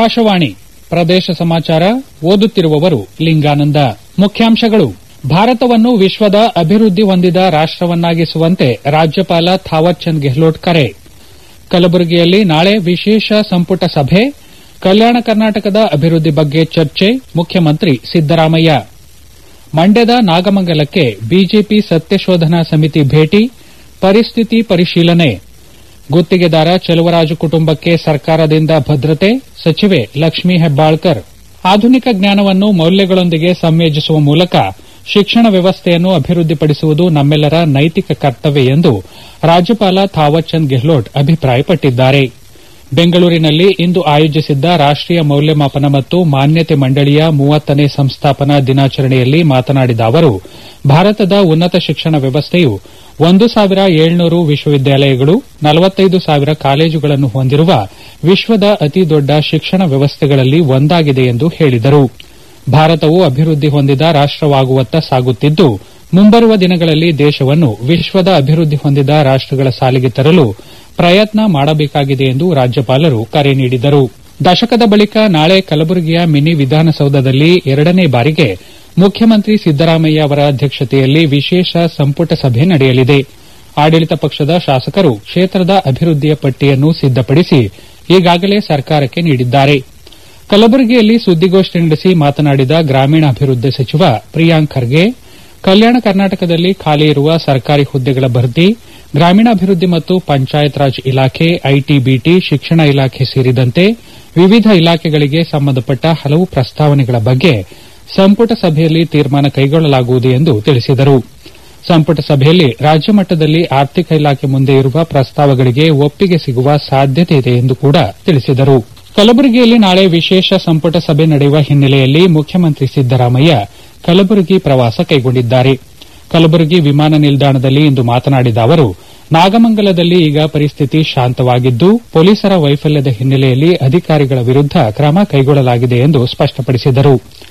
ಆಕಾಶವಾಣಿ ಪ್ರದೇಶ ಸಮಾಚಾರ ಓದುತ್ತಿರುವವರು ಲಿಂಗಾನಂದ ಮುಖ್ಯಾಂಶಗಳು ಭಾರತವನ್ನು ವಿಶ್ವದ ಅಭಿವೃದ್ಧಿ ಹೊಂದಿದ ರಾಷ್ಟವನ್ನಾಗಿಸುವಂತೆ ರಾಜ್ಯಪಾಲ ಥಾವರ್ ಚಂದ್ ಗೆಹ್ಲೋಟ್ ಕರೆ ಕಲಬುರಗಿಯಲ್ಲಿ ನಾಳೆ ವಿಶೇಷ ಸಂಪುಟ ಸಭೆ ಕಲ್ಯಾಣ ಕರ್ನಾಟಕದ ಅಭಿವೃದ್ಧಿ ಬಗ್ಗೆ ಚರ್ಚೆ ಮುಖ್ಯಮಂತ್ರಿ ಸಿದ್ದರಾಮಯ್ಯ ಮಂಡ್ಯದ ನಾಗಮಂಗಲಕ್ಕೆ ಬಿಜೆಪಿ ಸತ್ಯಶೋಧನಾ ಸಮಿತಿ ಭೇಟಿ ಪರಿಸ್ಥಿತಿ ಪರಿಶೀಲನೆ ಗುತ್ತಿಗೆದಾರ ಚೆಲುವರಾಜು ಕುಟುಂಬಕ್ಕೆ ಸರ್ಕಾರದಿಂದ ಭದ್ರತೆ ಸಚಿವೆ ಲಕ್ಷ್ಮೀ ಹೆಬ್ಬಾಳ್ಕರ್ ಆಧುನಿಕ ಜ್ಞಾನವನ್ನು ಮೌಲ್ಯಗಳೊಂದಿಗೆ ಸಂಯೋಜಿಸುವ ಮೂಲಕ ಶಿಕ್ಷಣ ವ್ಯವಸ್ಥೆಯನ್ನು ಅಭಿವೃದ್ಧಿಪಡಿಸುವುದು ನಮ್ಮೆಲ್ಲರ ನೈತಿಕ ಕರ್ತವ್ಯ ಎಂದು ರಾಜ್ಯಪಾಲ ಥಾವರ್ ಚಂದ್ ಗೆಹ್ಲೋಟ್ ಅಭಿಪ್ರಾಯಪಟ್ಟಿದ್ದಾರೆ ಬೆಂಗಳೂರಿನಲ್ಲಿ ಇಂದು ಆಯೋಜಿಸಿದ್ದ ರಾಷ್ಟೀಯ ಮೌಲ್ಯಮಾಪನ ಮತ್ತು ಮಾನ್ಯತೆ ಮಂಡಳಿಯ ಮೂವತ್ತನೇ ಸಂಸ್ಥಾಪನಾ ದಿನಾಚರಣೆಯಲ್ಲಿ ಮಾತನಾಡಿದ ಅವರು ಭಾರತದ ಉನ್ನತ ಶಿಕ್ಷಣ ವ್ಯವಸ್ಥೆಯು ಒಂದು ಸಾವಿರ ಏಳ್ನೂರು ವಿಶ್ವವಿದ್ಯಾಲಯಗಳು ನಲವತ್ತೈದು ಸಾವಿರ ಕಾಲೇಜುಗಳನ್ನು ಹೊಂದಿರುವ ವಿಶ್ವದ ಅತಿದೊಡ್ಡ ಶಿಕ್ಷಣ ವ್ಯವಸ್ಥೆಗಳಲ್ಲಿ ಒಂದಾಗಿದೆ ಎಂದು ಹೇಳಿದರು ಭಾರತವು ಅಭಿವೃದ್ಧಿ ಹೊಂದಿದ ರಾಷ್ಟವಾಗುವತ್ತ ಸಾಗುತ್ತಿದ್ದು ಮುಂಬರುವ ದಿನಗಳಲ್ಲಿ ದೇಶವನ್ನು ವಿಶ್ವದ ಅಭಿವೃದ್ಧಿ ಹೊಂದಿದ ರಾಷ್ಟಗಳ ಸಾಲಿಗೆ ತರಲು ಪ್ರಯತ್ನ ಮಾಡಬೇಕಾಗಿದೆ ಎಂದು ರಾಜ್ಯಪಾಲರು ಕರೆ ನೀಡಿದರು ದಶಕದ ಬಳಿಕ ನಾಳೆ ಕಲಬುರಗಿಯ ಮಿನಿ ವಿಧಾನಸೌಧದಲ್ಲಿ ಎರಡನೇ ಬಾರಿಗೆ ಮುಖ್ಯಮಂತ್ರಿ ಸಿದ್ದರಾಮಯ್ಯ ಅವರ ಅಧ್ಯಕ್ಷತೆಯಲ್ಲಿ ವಿಶೇಷ ಸಂಪುಟ ಸಭೆ ನಡೆಯಲಿದೆ ಆಡಳಿತ ಪಕ್ಷದ ಶಾಸಕರು ಕ್ಷೇತ್ರದ ಅಭಿವೃದ್ಧಿಯ ಪಟ್ಟಿಯನ್ನು ಸಿದ್ದಪಡಿಸಿ ಈಗಾಗಲೇ ಸರ್ಕಾರಕ್ಕೆ ನೀಡಿದ್ದಾರೆ ಕಲಬುರಗಿಯಲ್ಲಿ ಸುದ್ದಿಗೋಷ್ಠಿ ನಡೆಸಿ ಮಾತನಾಡಿದ ಗ್ರಾಮೀಣಾಭಿವೃದ್ಧಿ ಸಚಿವ ಪ್ರಿಯಾಂಕ್ ಖರ್ಗೆ ಕಲ್ಯಾಣ ಕರ್ನಾಟಕದಲ್ಲಿ ಖಾಲಿ ಇರುವ ಸರ್ಕಾರಿ ಹುದ್ದೆಗಳ ಭರ್ತಿ ಗ್ರಾಮೀಣಾಭಿವೃದ್ಧಿ ಮತ್ತು ಪಂಚಾಯತ್ ರಾಜ್ ಇಲಾಖೆ ಐಟಿಬಿಟಿ ಶಿಕ್ಷಣ ಇಲಾಖೆ ಸೇರಿದಂತೆ ವಿವಿಧ ಇಲಾಖೆಗಳಿಗೆ ಸಂಬಂಧಪಟ್ಟ ಹಲವು ಪ್ರಸ್ತಾವನೆಗಳ ಬಗ್ಗೆ ಸಂಪುಟ ಸಭೆಯಲ್ಲಿ ತೀರ್ಮಾನ ಕೈಗೊಳ್ಳಲಾಗುವುದು ಎಂದು ತಿಳಿಸಿದರು ಸಂಪುಟ ಸಭೆಯಲ್ಲಿ ರಾಜ್ಯ ಮಟ್ಟದಲ್ಲಿ ಆರ್ಥಿಕ ಇಲಾಖೆ ಮುಂದೆ ಇರುವ ಪ್ರಸ್ತಾವಗಳಿಗೆ ಒಪ್ಪಿಗೆ ಸಿಗುವ ಸಾಧ್ಯತೆ ಇದೆ ಎಂದು ಕೂಡ ತಿಳಿಸಿದರು ಕಲಬುರಗಿಯಲ್ಲಿ ನಾಳೆ ವಿಶೇಷ ಸಂಪುಟ ಸಭೆ ನಡೆಯುವ ಹಿನ್ನೆಲೆಯಲ್ಲಿ ಮುಖ್ಯಮಂತ್ರಿ ಸಿದ್ದರಾಮಯ್ಯ ಕಲಬುರಗಿ ಪ್ರವಾಸ ಕೈಗೊಂಡಿದ್ದಾರೆ ಕಲಬುರಗಿ ವಿಮಾನ ನಿಲ್ದಾಣದಲ್ಲಿ ಇಂದು ಮಾತನಾಡಿದ ಅವರು ನಾಗಮಂಗಲದಲ್ಲಿ ಈಗ ಪರಿಸ್ಥಿತಿ ಶಾಂತವಾಗಿದ್ದು ಪೊಲೀಸರ ವೈಫಲ್ಯದ ಹಿನ್ನೆಲೆಯಲ್ಲಿ ಅಧಿಕಾರಿಗಳ ವಿರುದ್ದ ಕ್ರಮ ಕೈಗೊಳ್ಳಲಾಗಿದೆ ಎಂದು ಸ್ಪಷ್ಟಪಡಿಸಿದರು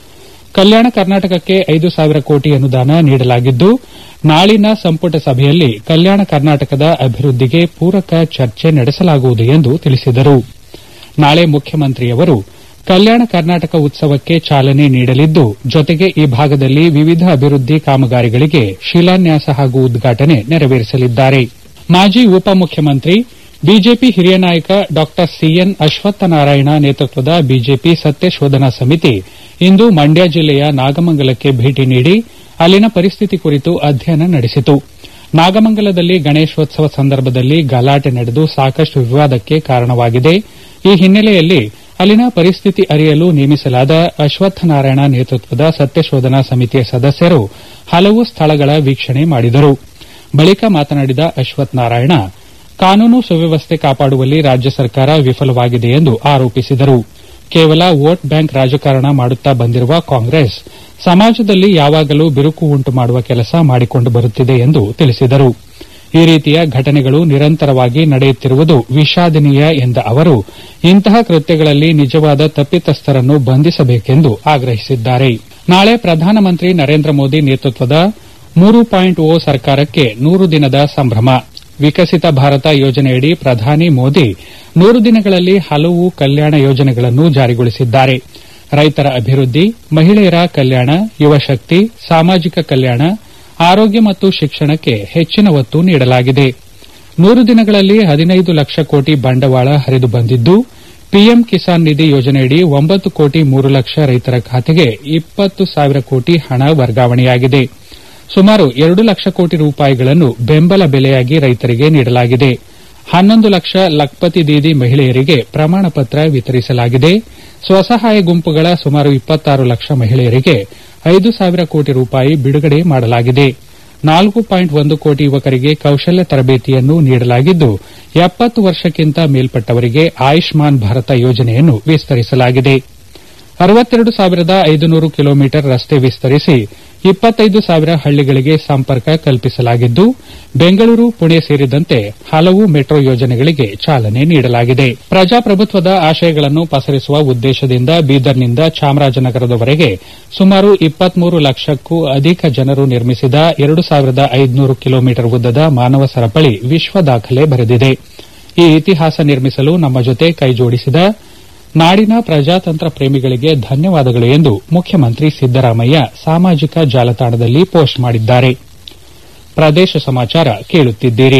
ಕಲ್ಯಾಣ ಕರ್ನಾಟಕಕ್ಕೆ ಐದು ಸಾವಿರ ಕೋಟಿ ಅನುದಾನ ನೀಡಲಾಗಿದ್ದು ನಾಳಿನ ಸಂಪುಟ ಸಭೆಯಲ್ಲಿ ಕಲ್ಯಾಣ ಕರ್ನಾಟಕದ ಅಭಿವೃದ್ಧಿಗೆ ಪೂರಕ ಚರ್ಚೆ ನಡೆಸಲಾಗುವುದು ಎಂದು ತಿಳಿಸಿದರು ನಾಳೆ ಮುಖ್ಯಮಂತ್ರಿಯವರು ಕಲ್ಯಾಣ ಕರ್ನಾಟಕ ಉತ್ಸವಕ್ಕೆ ಚಾಲನೆ ನೀಡಲಿದ್ದು ಜೊತೆಗೆ ಈ ಭಾಗದಲ್ಲಿ ವಿವಿಧ ಅಭಿವೃದ್ಧಿ ಕಾಮಗಾರಿಗಳಿಗೆ ಶಿಲಾನ್ಯಾಸ ಹಾಗೂ ಉದ್ಘಾಟನೆ ನೆರವೇರಿಸಲಿದ್ದಾರೆ ಮಾಜಿ ಉಪಮುಖ್ಯಮಂತ್ರಿ ಬಿಜೆಪಿ ಹಿರಿಯ ನಾಯಕ ಡಾ ಸಿಎನ್ ಅಶ್ವತ್ಥನಾರಾಯಣ ನೇತೃತ್ವದ ಬಿಜೆಪಿ ಸತ್ಯಶೋಧನಾ ಸಮಿತಿ ಇಂದು ಮಂಡ್ಯ ಜಿಲ್ಲೆಯ ನಾಗಮಂಗಲಕ್ಕೆ ಭೇಟಿ ನೀಡಿ ಅಲ್ಲಿನ ಪರಿಸ್ಥಿತಿ ಕುರಿತು ಅಧ್ಯಯನ ನಡೆಸಿತು ನಾಗಮಂಗಲದಲ್ಲಿ ಗಣೇಶೋತ್ಸವ ಸಂದರ್ಭದಲ್ಲಿ ಗಲಾಟೆ ನಡೆದು ಸಾಕಷ್ಟು ವಿವಾದಕ್ಕೆ ಕಾರಣವಾಗಿದೆ ಈ ಹಿನ್ನೆಲೆಯಲ್ಲಿ ಅಲ್ಲಿನ ಪರಿಸ್ಥಿತಿ ಅರಿಯಲು ನೇಮಿಸಲಾದ ಅಶ್ವತ್ಥನಾರಾಯಣ ನೇತೃತ್ವದ ಸತ್ಯಶೋಧನಾ ಸಮಿತಿಯ ಸದಸ್ಯರು ಹಲವು ಸ್ಥಳಗಳ ವೀಕ್ಷಣೆ ಮಾಡಿದರು ಬಳಿಕ ಮಾತನಾಡಿದ ಅಶ್ವತ್ಥನಾರಾಯಣ ಕಾನೂನು ಸುವ್ಯವಸ್ಥೆ ಕಾಪಾಡುವಲ್ಲಿ ರಾಜ್ಯ ಸರ್ಕಾರ ವಿಫಲವಾಗಿದೆ ಎಂದು ಆರೋಪಿಸಿದರು ಕೇವಲ ವೋಟ್ ಬ್ಯಾಂಕ್ ರಾಜಕಾರಣ ಮಾಡುತ್ತಾ ಬಂದಿರುವ ಕಾಂಗ್ರೆಸ್ ಸಮಾಜದಲ್ಲಿ ಯಾವಾಗಲೂ ಬಿರುಕು ಉಂಟು ಮಾಡುವ ಕೆಲಸ ಮಾಡಿಕೊಂಡು ಬರುತ್ತಿದೆ ಎಂದು ತಿಳಿಸಿದರು ಈ ರೀತಿಯ ಘಟನೆಗಳು ನಿರಂತರವಾಗಿ ನಡೆಯುತ್ತಿರುವುದು ವಿಷಾದನೀಯ ಎಂದ ಅವರು ಇಂತಹ ಕೃತ್ಯಗಳಲ್ಲಿ ನಿಜವಾದ ತಪ್ಪಿತಸ್ಥರನ್ನು ಬಂಧಿಸಬೇಕೆಂದು ಆಗ್ರಹಿಸಿದ್ದಾರೆ ನಾಳೆ ಪ್ರಧಾನಮಂತ್ರಿ ನರೇಂದ್ರ ಮೋದಿ ನೇತೃತ್ವದ ಮೂರು ಪಾಯಿಂಟ್ ಓ ಸರ್ಕಾರಕ್ಕೆ ನೂರು ದಿನದ ಸಂಭ್ರಮ ವಿಕಸಿತ ಭಾರತ ಯೋಜನೆಯಡಿ ಪ್ರಧಾನಿ ಮೋದಿ ನೂರು ದಿನಗಳಲ್ಲಿ ಹಲವು ಕಲ್ಯಾಣ ಯೋಜನೆಗಳನ್ನು ಜಾರಿಗೊಳಿಸಿದ್ದಾರೆ ರೈತರ ಅಭಿವೃದ್ಧಿ ಮಹಿಳೆಯರ ಕಲ್ಯಾಣ ಯುವಶಕ್ತಿ ಸಾಮಾಜಿಕ ಕಲ್ಯಾಣ ಆರೋಗ್ಯ ಮತ್ತು ಶಿಕ್ಷಣಕ್ಕೆ ಹೆಚ್ಚಿನ ಒತ್ತು ನೀಡಲಾಗಿದೆ ನೂರು ದಿನಗಳಲ್ಲಿ ಹದಿನೈದು ಲಕ್ಷ ಕೋಟಿ ಬಂಡವಾಳ ಹರಿದು ಬಂದಿದ್ದು ಪಿಎಂ ಕಿಸಾನ್ ನಿಧಿ ಯೋಜನೆಯಡಿ ಒಂಬತ್ತು ಕೋಟಿ ಮೂರು ಲಕ್ಷ ರೈತರ ಖಾತೆಗೆ ಇಪ್ಪತ್ತು ಸಾವಿರ ಕೋಟಿ ಹಣ ವರ್ಗಾವಣೆಯಾಗಿದೆ ಸುಮಾರು ಎರಡು ಲಕ್ಷ ಕೋಟಿ ರೂಪಾಯಿಗಳನ್ನು ಬೆಂಬಲ ಬೆಲೆಯಾಗಿ ರೈತರಿಗೆ ನೀಡಲಾಗಿದೆ ಹನ್ನೊಂದು ಲಕ್ಷ ಲಖ್ಪತಿ ದೀದಿ ಮಹಿಳೆಯರಿಗೆ ಪ್ರಮಾಣ ಪತ್ರ ವಿತರಿಸಲಾಗಿದೆ ಸ್ವಸಹಾಯ ಗುಂಪುಗಳ ಸುಮಾರು ಇಪ್ಪತ್ತಾರು ಲಕ್ಷ ಮಹಿಳೆಯರಿಗೆ ಐದು ಸಾವಿರ ಕೋಟಿ ರೂಪಾಯಿ ಬಿಡುಗಡೆ ಮಾಡಲಾಗಿದೆ ನಾಲ್ಕು ಪಾಯಿಂಟ್ ಒಂದು ಕೋಟಿ ಯುವಕರಿಗೆ ಕೌಶಲ್ಯ ತರಬೇತಿಯನ್ನು ನೀಡಲಾಗಿದ್ದು ಎಪ್ಪತ್ತು ವರ್ಷಕ್ಕಿಂತ ಮೇಲ್ಪಟ್ಟವರಿಗೆ ಆಯುಷ್ಮಾನ್ ಭಾರತ ಯೋಜನೆಯನ್ನು ವಿಸ್ತರಿಸಲಾಗಿದೆ ಅರವತ್ತೆರಡು ಸಾವಿರದ ಐದುನೂರು ಕಿಲೋಮೀಟರ್ ರಸ್ತೆ ವಿಸ್ತರಿಸಿ ಇಪ್ಪತ್ತೈದು ಸಾವಿರ ಹಳ್ಳಿಗಳಿಗೆ ಸಂಪರ್ಕ ಕಲ್ಪಿಸಲಾಗಿದ್ದು ಬೆಂಗಳೂರು ಪುಣೆ ಸೇರಿದಂತೆ ಹಲವು ಮೆಟ್ರೋ ಯೋಜನೆಗಳಿಗೆ ಚಾಲನೆ ನೀಡಲಾಗಿದೆ ಪ್ರಜಾಪ್ರಭುತ್ವದ ಆಶಯಗಳನ್ನು ಪಸರಿಸುವ ಉದ್ದೇಶದಿಂದ ಬೀದರ್ನಿಂದ ಚಾಮರಾಜನಗರದವರೆಗೆ ಸುಮಾರು ಇಪ್ಪತ್ಮೂರು ಲಕ್ಷಕ್ಕೂ ಅಧಿಕ ಜನರು ನಿರ್ಮಿಸಿದ ಎರಡು ಸಾವಿರದ ಐದುನೂರು ಕಿಲೋಮೀಟರ್ ಉದ್ದದ ಮಾನವ ಸರಪಳಿ ವಿಶ್ವ ದಾಖಲೆ ಬರೆದಿದೆ ಈ ಇತಿಹಾಸ ನಿರ್ಮಿಸಲು ನಮ್ಮ ಜೊತೆ ಕೈಜೋಡಿಸಿದ ನಾಡಿನ ಪ್ರಜಾತಂತ್ರ ಪ್ರೇಮಿಗಳಿಗೆ ಧನ್ಯವಾದಗಳು ಎಂದು ಮುಖ್ಯಮಂತ್ರಿ ಸಿದ್ದರಾಮಯ್ಯ ಸಾಮಾಜಿಕ ಜಾಲತಾಣದಲ್ಲಿ ಪೋಸ್ಟ್ ಮಾಡಿದ್ದಾರೆ ಪ್ರದೇಶ ಸಮಾಚಾರ ಕೇಳುತ್ತಿದ್ದೀರಿ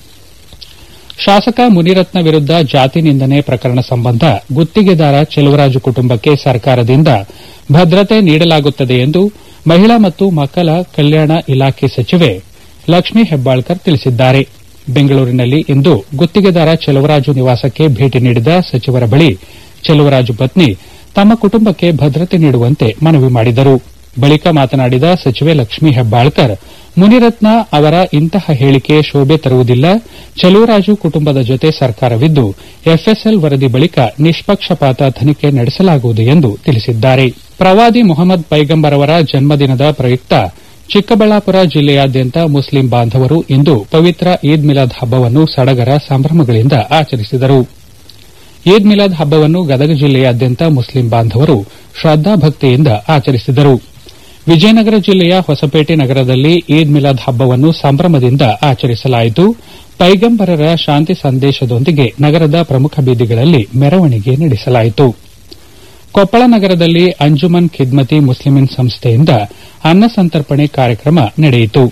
ಶಾಸಕ ಮುನಿರತ್ನ ವಿರುದ್ದ ಜಾತಿ ನಿಂದನೆ ಪ್ರಕರಣ ಸಂಬಂಧ ಗುತ್ತಿಗೆದಾರ ಚೆಲುವರಾಜು ಕುಟುಂಬಕ್ಕೆ ಸರ್ಕಾರದಿಂದ ಭದ್ರತೆ ನೀಡಲಾಗುತ್ತದೆ ಎಂದು ಮಹಿಳಾ ಮತ್ತು ಮಕ್ಕಳ ಕಲ್ಯಾಣ ಇಲಾಖೆ ಸಚಿವೆ ಲಕ್ಷ್ಮೀ ಹೆಬ್ಬಾಳ್ಕರ್ ತಿಳಿಸಿದ್ದಾರೆ ಬೆಂಗಳೂರಿನಲ್ಲಿ ಇಂದು ಗುತ್ತಿಗೆದಾರ ಚೆಲುವರಾಜು ನಿವಾಸಕ್ಕೆ ಭೇಟಿ ನೀಡಿದ ಸಚಿವರ ಬಳಿ ಚೆಲುವರಾಜು ಪತ್ನಿ ತಮ್ಮ ಕುಟುಂಬಕ್ಕೆ ಭದ್ರತೆ ನೀಡುವಂತೆ ಮನವಿ ಮಾಡಿದರು ಬಳಿಕ ಮಾತನಾಡಿದ ಸಚಿವೆ ಲಕ್ಷ್ಮೀ ಹೆಬ್ಬಾಳ್ಕರ್ ಮುನಿರತ್ನ ಅವರ ಇಂತಹ ಹೇಳಿಕೆ ಶೋಭೆ ತರುವುದಿಲ್ಲ ಚೆಲುವರಾಜು ಕುಟುಂಬದ ಜೊತೆ ಸರ್ಕಾರವಿದ್ದು ಎಫ್ಎಸ್ಎಲ್ ವರದಿ ಬಳಿಕ ನಿಷ್ಪಕ್ಷಪಾತ ತನಿಖೆ ನಡೆಸಲಾಗುವುದು ಎಂದು ತಿಳಿಸಿದ್ದಾರೆ ಪ್ರವಾದಿ ಮೊಹಮ್ಮದ್ ಪೈಗಂಬರ್ ಅವರ ಜನ್ಮದಿನದ ಪ್ರಯುಕ್ತ ಚಿಕ್ಕಬಳ್ಳಾಪುರ ಜಿಲ್ಲೆಯಾದ್ಯಂತ ಮುಸ್ಲಿಂ ಬಾಂಧವರು ಇಂದು ಪವಿತ್ರ ಈದ್ ಮಿಲಾದ್ ಹಬ್ಬವನ್ನು ಸಡಗರ ಸಂಭ್ರಮಗಳಿಂದ ಆಚರಿಸಿದರು ಈದ್ ಮಿಲಾದ್ ಹಬ್ಬವನ್ನು ಗದಗ ಜಿಲ್ಲೆಯಾದ್ಯಂತ ಮುಸ್ಲಿಂ ಬಾಂಧವರು ಶ್ರದ್ದಾಭಕ್ತಿಯಿಂದ ಆಚರಿಸಿದರು ವಿಜಯನಗರ ಜಿಲ್ಲೆಯ ಹೊಸಪೇಟೆ ನಗರದಲ್ಲಿ ಈದ್ ಮಿಲಾದ್ ಹಬ್ಬವನ್ನು ಸಂಭ್ರಮದಿಂದ ಆಚರಿಸಲಾಯಿತು ಪೈಗಂಬರರ ಶಾಂತಿ ಸಂದೇಶದೊಂದಿಗೆ ನಗರದ ಪ್ರಮುಖ ಬೀದಿಗಳಲ್ಲಿ ಮೆರವಣಿಗೆ ನಡೆಸಲಾಯಿತು ಕೊಪ್ಪಳ ನಗರದಲ್ಲಿ ಅಂಜುಮನ್ ಖಿದ್ಮತಿ ಮುಸ್ಲಿಮಿನ್ ಸಂಸ್ಥೆಯಿಂದ ಅನ್ನ ಸಂತರ್ಪಣೆ ಕಾರ್ಯಕ್ರಮ ನಡೆಯಿತು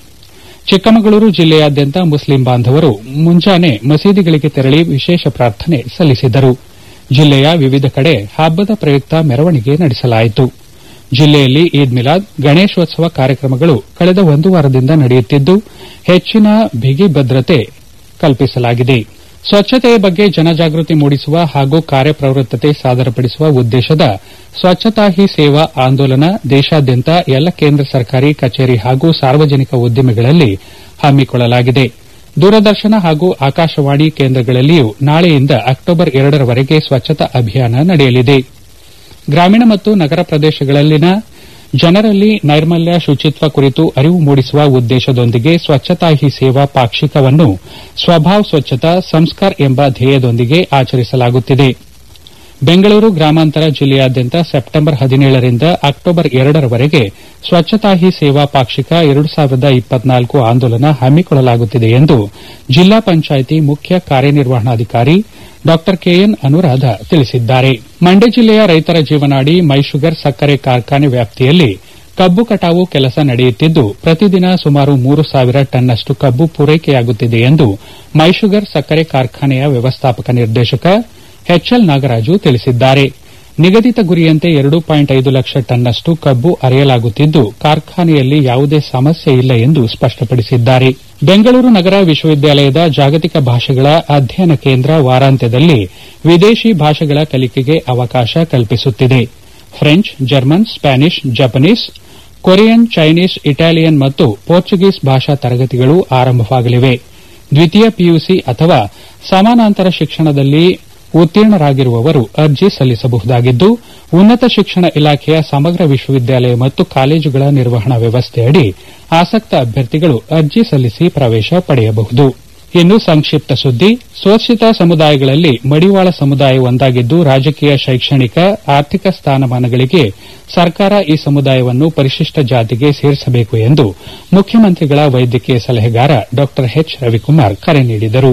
ಚಿಕ್ಕಮಗಳೂರು ಜಿಲ್ಲೆಯಾದ್ಯಂತ ಮುಸ್ಲಿಂ ಬಾಂಧವರು ಮುಂಜಾನೆ ಮಸೀದಿಗಳಿಗೆ ತೆರಳಿ ವಿಶೇಷ ಪ್ರಾರ್ಥನೆ ಸಲ್ಲಿಸಿದರು ಜಿಲ್ಲೆಯ ವಿವಿಧ ಕಡೆ ಹಬ್ಬದ ಪ್ರಯುಕ್ತ ಮೆರವಣಿಗೆ ನಡೆಸಲಾಯಿತು ಜಿಲ್ಲೆಯಲ್ಲಿ ಈದ್ ಮಿಲಾದ್ ಗಣೇಶೋತ್ಸವ ಕಾರ್ಯಕ್ರಮಗಳು ಕಳೆದ ಒಂದು ವಾರದಿಂದ ನಡೆಯುತ್ತಿದ್ದು ಹೆಚ್ಚಿನ ಬಿಗಿ ಭದ್ರತೆ ಕಲ್ಪಿಸಲಾಗಿದೆ ಸ್ವಚ್ಛತೆಯ ಬಗ್ಗೆ ಜನಜಾಗೃತಿ ಮೂಡಿಸುವ ಹಾಗೂ ಕಾರ್ಯಪ್ರವೃತ್ತತೆ ಸಾದರಪಡಿಸುವ ಉದ್ದೇಶದ ಸ್ವಚ್ಛತಾ ಹಿ ಸೇವಾ ಆಂದೋಲನ ದೇಶಾದ್ಯಂತ ಎಲ್ಲ ಕೇಂದ್ರ ಸರ್ಕಾರಿ ಕಚೇರಿ ಹಾಗೂ ಸಾರ್ವಜನಿಕ ಉದ್ದಿಮೆಗಳಲ್ಲಿ ಹಮ್ಮಿಕೊಳ್ಳಲಾಗಿದೆ ದೂರದರ್ಶನ ಹಾಗೂ ಆಕಾಶವಾಣಿ ಕೇಂದ್ರಗಳಲ್ಲಿಯೂ ನಾಳೆಯಿಂದ ಅಕ್ಟೋಬರ್ ಎರಡರವರೆಗೆ ಸ್ವಚ್ಛತಾ ಅಭಿಯಾನ ನಡೆಯಲಿದೆ ಗ್ರಾಮೀಣ ಮತ್ತು ನಗರ ಪ್ರದೇಶಗಳಲ್ಲಿನ ಜನರಲ್ಲಿ ನೈರ್ಮಲ್ಯ ಶುಚಿತ್ವ ಕುರಿತು ಅರಿವು ಮೂಡಿಸುವ ಉದ್ದೇಶದೊಂದಿಗೆ ಸ್ವಚ್ಛತಾ ಹಿ ಸೇವಾ ಪಾಕ್ಷಿಕವನ್ನು ಸ್ವಭಾವ್ ಸ್ವಚ್ಛತಾ ಸಂಸ್ಕಾರ್ ಎಂಬ ಧ್ಯೇಯದೊಂದಿಗೆ ಆಚರಿಸಲಾಗುತ್ತಿದೆ ಬೆಂಗಳೂರು ಗ್ರಾಮಾಂತರ ಜಿಲ್ಲೆಯಾದ್ಯಂತ ಸೆಪ್ಟೆಂಬರ್ ಹದಿನೇಳರಿಂದ ಅಕ್ಟೋಬರ್ ಎರಡರವರೆಗೆ ಸ್ವಚ್ಛತಾ ಹಿ ಸೇವಾ ಪಾಕ್ಷಿಕ ಎರಡು ಸಾವಿರದ ಇಪ್ಪತ್ನಾಲ್ಕು ಆಂದೋಲನ ಹಮ್ಮಿಕೊಳ್ಳಲಾಗುತ್ತಿದೆ ಎಂದು ಜಿಲ್ಲಾ ಪಂಚಾಯಿತಿ ಮುಖ್ಯ ಕಾರ್ಯನಿರ್ವಹಣಾಧಿಕಾರಿ ಡಾ ಕೆಎನ್ ಅನುರಾಧ ತಿಳಿಸಿದ್ದಾರೆ ಮಂಡ್ಯ ಜಿಲ್ಲೆಯ ರೈತರ ಜೀವನಾಡಿ ಮೈಶುಗರ್ ಸಕ್ಕರೆ ಕಾರ್ಖಾನೆ ವ್ಯಾಪ್ತಿಯಲ್ಲಿ ಕಬ್ಬು ಕಟಾವು ಕೆಲಸ ನಡೆಯುತ್ತಿದ್ದು ಪ್ರತಿದಿನ ಸುಮಾರು ಮೂರು ಸಾವಿರ ಟನ್ನಷ್ಟು ಕಬ್ಬು ಪೂರೈಕೆಯಾಗುತ್ತಿದೆ ಎಂದು ಮೈಶುಗರ್ ಸಕ್ಕರೆ ಕಾರ್ಖಾನೆಯ ವ್ಯವಸ್ಥಾಪಕ ನಿರ್ದೇಶಕ ಎಚ್ಎಲ್ ನಾಗರಾಜು ತಿಳಿಸಿದ್ದಾರೆ ನಿಗದಿತ ಗುರಿಯಂತೆ ಎರಡು ಪಾಯಿಂಟ್ ಐದು ಲಕ್ಷ ಟನ್ನಷ್ಟು ಕಬ್ಬು ಅರೆಯಲಾಗುತ್ತಿದ್ದು ಕಾರ್ಖಾನೆಯಲ್ಲಿ ಯಾವುದೇ ಸಮಸ್ಯೆ ಇಲ್ಲ ಎಂದು ಸ್ಪಷ್ಟಪಡಿಸಿದ್ದಾರೆ ಬೆಂಗಳೂರು ನಗರ ವಿಶ್ವವಿದ್ಯಾಲಯದ ಜಾಗತಿಕ ಭಾಷೆಗಳ ಅಧ್ಯಯನ ಕೇಂದ್ರ ವಾರಾಂತ್ಯದಲ್ಲಿ ವಿದೇಶಿ ಭಾಷೆಗಳ ಕಲಿಕೆಗೆ ಅವಕಾಶ ಕಲ್ಪಿಸುತ್ತಿದೆ French German Spanish Japanese Korean Chinese Italian ಮತ್ತು ಪೋರ್ಚುಗೀಸ್ ಭಾಷಾ ತರಗತಿಗಳು ಆರಂಭವಾಗಲಿವೆ ದ್ವಿತೀಯ ಪಿಯುಸಿ ಅಥವಾ ಸಮಾನಾಂತರ ಶಿಕ್ಷಣದಲ್ಲಿ ಉತ್ತೀರ್ಣರಾಗಿರುವವರು ಅರ್ಜಿ ಸಲ್ಲಿಸಬಹುದಾಗಿದ್ದು ಉನ್ನತ ಶಿಕ್ಷಣ ಇಲಾಖೆಯ ಸಮಗ್ರ ವಿಶ್ವವಿದ್ಯಾಲಯ ಮತ್ತು ಕಾಲೇಜುಗಳ ನಿರ್ವಹಣಾ ವ್ಯವಸ್ಥೆಯಡಿ ಆಸಕ್ತ ಅಭ್ಯರ್ಥಿಗಳು ಅರ್ಜಿ ಸಲ್ಲಿಸಿ ಪ್ರವೇಶ ಪಡೆಯಬಹುದು ಇನ್ನು ಸಂಕ್ಷಿಪ್ತ ಸುದ್ದಿ ಶೋಷಿತ ಸಮುದಾಯಗಳಲ್ಲಿ ಮಡಿವಾಳ ಸಮುದಾಯ ಒಂದಾಗಿದ್ದು ರಾಜಕೀಯ ಶೈಕ್ಷಣಿಕ ಆರ್ಥಿಕ ಸ್ಥಾನಮಾನಗಳಿಗೆ ಸರ್ಕಾರ ಈ ಸಮುದಾಯವನ್ನು ಪರಿಶಿಷ್ಟ ಜಾತಿಗೆ ಸೇರಿಸಬೇಕು ಎಂದು ಮುಖ್ಯಮಂತ್ರಿಗಳ ವೈದ್ಯಕೀಯ ಸಲಹೆಗಾರ ಡಾ ಎಚ್ ರವಿಕುಮಾರ್ ಕರೆ ನೀಡಿದರು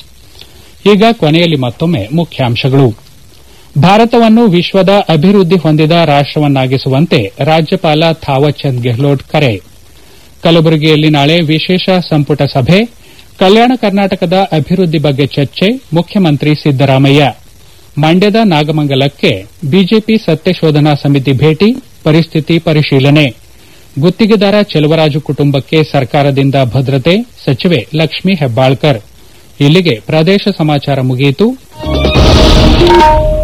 ಈಗ ಕೊನೆಯಲ್ಲಿ ಮತ್ತೊಮ್ಮೆ ಮುಖ್ಯಾಂಶಗಳು ಭಾರತವನ್ನು ವಿಶ್ವದ ಅಭಿವೃದ್ಧಿ ಹೊಂದಿದ ರಾಷ್ಟವನ್ನಾಗಿಸುವಂತೆ ರಾಜ್ಯಪಾಲ ಥಾವರ್ಚಂದ್ ಗೆಹ್ಲೋಟ್ ಕರೆ ಕಲಬುರಗಿಯಲ್ಲಿ ನಾಳೆ ವಿಶೇಷ ಸಂಪುಟ ಸಭೆ ಕಲ್ಯಾಣ ಕರ್ನಾಟಕದ ಅಭಿವೃದ್ಧಿ ಬಗ್ಗೆ ಚರ್ಚೆ ಮುಖ್ಯಮಂತ್ರಿ ಸಿದ್ದರಾಮಯ್ಯ ಮಂಡ್ಯದ ನಾಗಮಂಗಲಕ್ಕೆ ಬಿಜೆಪಿ ಸತ್ಯಶೋಧನಾ ಸಮಿತಿ ಭೇಟಿ ಪರಿಸ್ಥಿತಿ ಪರಿಶೀಲನೆ ಗುತ್ತಿಗೆದಾರ ಚೆಲುವರಾಜು ಕುಟುಂಬಕ್ಕೆ ಸರ್ಕಾರದಿಂದ ಭದ್ರತೆ ಸಚಿವೆ ಲಕ್ಷ್ಮೀ ಹೆಬ್ಬಾಳ್ಕರ್ ಇಲ್ಲಿಗೆ ಪ್ರದೇಶ ಸಮಾಚಾರ ಮುಗಿಯಿತು